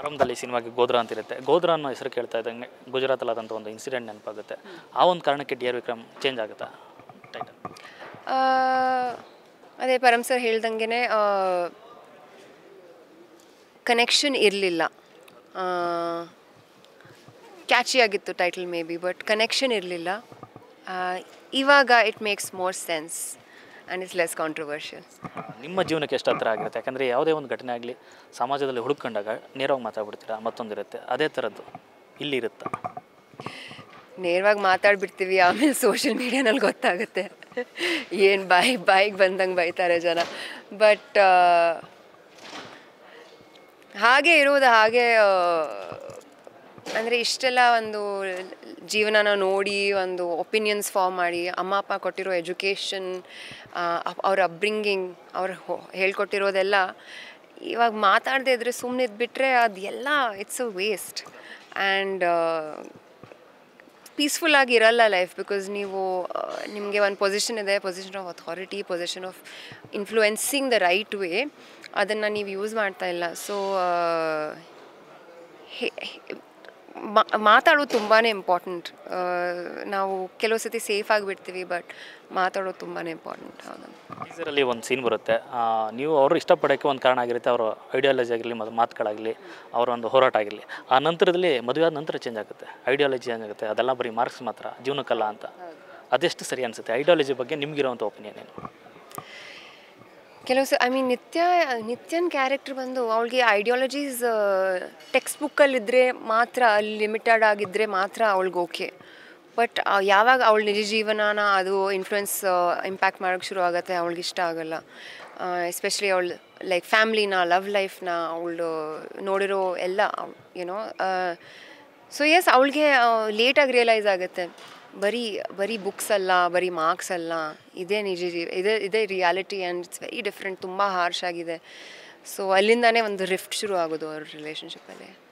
ಆರಂಭದಲ್ಲಿ ಸಿನಿಮಾಗೆ ಗೋದ್ರ ಅಂತಿರುತ್ತೆ ಗೋದ್ರ ಅನ್ನೋ ಹೆಸರು ಕೇಳ್ತಾ ಇದ್ದಂಗೆ ಗುಜರಾತಲ್ಲಾದಂಥ ಒಂದು ಇನ್ಸಿಡೆಂಟ್ ನೆನಪಾಗುತ್ತೆ ಆ ಒಂದು ಕಾರಣಕ್ಕೆ ಡಿ ಆರ್ ವಿಕ್ರಮ್ ಚೇಂಜ್ ಆಗುತ್ತಾ ಟೈಟಲ್ ಆ, ಅದೇ ಪರಮ್ ಸರ್ ಹೇಳ್ದಂಗೆ ಕನೆಕ್ಷನ್ ಇರಲಿಲ್ಲ ಕ್ಯಾಚಿ ಆಗಿತ್ತು title may be but connection ಇರಲಿಲ್ಲ ಇವಾಗ it makes more sense and it's less controversial ನಿಮ್ಮ ಜೀವನಕ್ಕೆ ಎಷ್ಟು ಹತ್ರ ಆಗಿರುತ್ತೆ ಯಾಕಂದರೆ ಯಾವುದೇ ಒಂದು ಘಟನೆ ಆಗಲಿ ಸಮಾಜದಲ್ಲಿ ಹುಡುಕೊಂಡಾಗ ನೇರವಾಗಿ ಮಾತಾಡ್ಬಿಡ್ತೀರಾ ಮತ್ತೊಂದಿರುತ್ತೆ ಅದೇ ಥರದ್ದು ಇಲ್ಲಿರುತ್ತೆ ನೇರವಾಗಿ ಮಾತಾಡ್ಬಿಡ್ತೀವಿ ಆಮೇಲೆ ಸೋಷಿಯಲ್ ಮೀಡಿಯಾನಲ್ಲಿ ಗೊತ್ತಾಗುತ್ತೆ ಏನು ಬಾಯಿ ಬಾಯಿಗೆ ಬಂದಂಗೆ ಬೈತಾರೆ ಜನ ಬಟ್ ಹಾಗೆ ಇರೋದು ಹಾಗೆ ಅಂದರೆ ಇಷ್ಟೆಲ್ಲ ಒಂದು ಜೀವನನ ನೋಡಿ ಒಂದು ಒಪಿನಿಯನ್ಸ್ ಫಾರ್ಮ್ ಮಾಡಿ ಅಮ್ಮ ಅಪ್ಪ ಕೊಟ್ಟಿರೋ ಎಜುಕೇಷನ್ ಅವ್ರ ಅಪ್ಬ್ರಿಂಗಿಂಗ್ ಅವ್ರು ಹೇಳ್ಕೊಟ್ಟಿರೋದೆಲ್ಲ ಇವಾಗ ಮಾತಾಡದೇ ಇದ್ರೆ ಸುಮ್ಮನೆ ಇದ್ಬಿಟ್ರೆ ಅದೆಲ್ಲ it's a waste and peaceful ಆಗಿ ಇರಲ್ಲ ಲೈಫ್ ಬಿಕಾಸ್ ನೀವು ನಿಮಗೆ ಒಂದು ಪೊಸಿಷನ್ ಇದೆ position of authority position of influencing the right way ಅದನ್ನು ನೀವು ಯೂಸ್ ಮಾಡ್ತಾ ಇಲ್ಲ ಸೊ ಮಾತಾಡೋದು ತುಂಬಾ ಇಂಪಾರ್ಟೆಂಟ್ ನಾವು ಕೆಲವು ಸತಿ ಸೇಫ್ ಆಗಿಬಿಡ್ತೀವಿ ಬಟ್ ಮಾತಾಡೋದು ತುಂಬಾ ಇಂಪಾರ್ಟೆಂಟ್ ಹೌದು ಟೀಸರಲ್ಲಿ ಒಂದು ಸೀನ್ ಬರುತ್ತೆ ಆ, ನೀವು ಅವರು ಇಷ್ಟಪಡೋಕ್ಕೆ ಒಂದು ಕಾರಣ ಆಗಿರುತ್ತೆ ಅವರ ಐಡಿಯಾಲಜಿ ಆಗಿರಲಿ ಮತ್ತು ಮಾತುಗಳಾಗಲಿ ಅವರ ಒಂದು ಹೋರಾಟ ಆಗಿರಲಿ ಆ ನಂತರದಲ್ಲಿ ಮದುವೆ ಆದ ನಂತರ ಚೇಂಜ್ ಆಗುತ್ತೆ ಐಡಿಯಾಲಜಿ ಚೇಂಜ್ ಆಗುತ್ತೆ ಅದೆಲ್ಲ ಬರೀ ಮಾರ್ಕ್ಸ್ ಮಾತ್ರ ಜೀವನಕ್ಕಲ್ಲ ಅಂತ ಅದೆಷ್ಟು ಸರಿ ಅನಿಸುತ್ತೆ ಐಡಿಯಾಲಜಿ ಬಗ್ಗೆ ನಿಮಗಿರೋವಂಥ ಒಪಿನಿಯನ್ ಏನು ಕೆಲವು ಸ ಐ ಮೀನ್ ನಿತ್ಯ ನಿತ್ಯನ್ ಕ್ಯಾರೆಕ್ಟರ್ ಬಂದು ಅವಳಿಗೆ ಐಡಿಯಾಲಜೀಸ್ ಟೆಕ್ಸ್ಟ್ ಬುಕ್ಕಲ್ಲಿದ್ದರೆ ಮಾತ್ರ ಅಲ್ಲಿ ಲಿಮಿಟೆಡ್ ಆಗಿದ್ದರೆ ಮಾತ್ರ ಅವಳಿಗೆ ಓಕೆ ಬಟ್ ಯಾವಾಗ ಅವಳ ನಿಜ ಜೀವನನ ಅದು ಇನ್ಫ್ಲುಯೆನ್ಸ್ ಇಂಪ್ಯಾಕ್ಟ್ ಮಾಡೋಕ್ಕೆ ಶುರು ಆಗುತ್ತೆ ಅವಳಿಗೆ ಇಷ್ಟ ಆಗಲ್ಲ ಎಸ್ಪೆಷಲಿ ಅವಳು ಲೈಕ್ ಫ್ಯಾಮ್ಲಿನ ಲವ್ ಲೈಫ್ನ ಅವಳು ನೋಡಿರೋ ಎಲ್ಲ ಏನೋ ಸೊ ಎಸ್ ಅವಳಿಗೆ ಲೇಟಾಗಿ ರಿಯಲೈಸ್ ಆಗುತ್ತೆ ಬರೀ ಬರೀ ಬುಕ್ಸ್ ಅಲ್ಲ ಬರೀ ಮಾರ್ಕ್ಸ್ ಅಲ್ಲ ಇದೇ ನಿಜ ಜೀವ ಇದೇ ಇದೇ reality and it's very different ತುಂಬ ಹಾರ್ಶ್ ಆಗಿದೆ ಸೊ ಅಲ್ಲಿಂದಾನೇ ಒಂದು ರಿಫ್ಟ್ ಶುರು ಆಗೋದು ಅವ್ರ ರಿಲೇಷನ್ಶಿಪ್ಪಲ್ಲಿ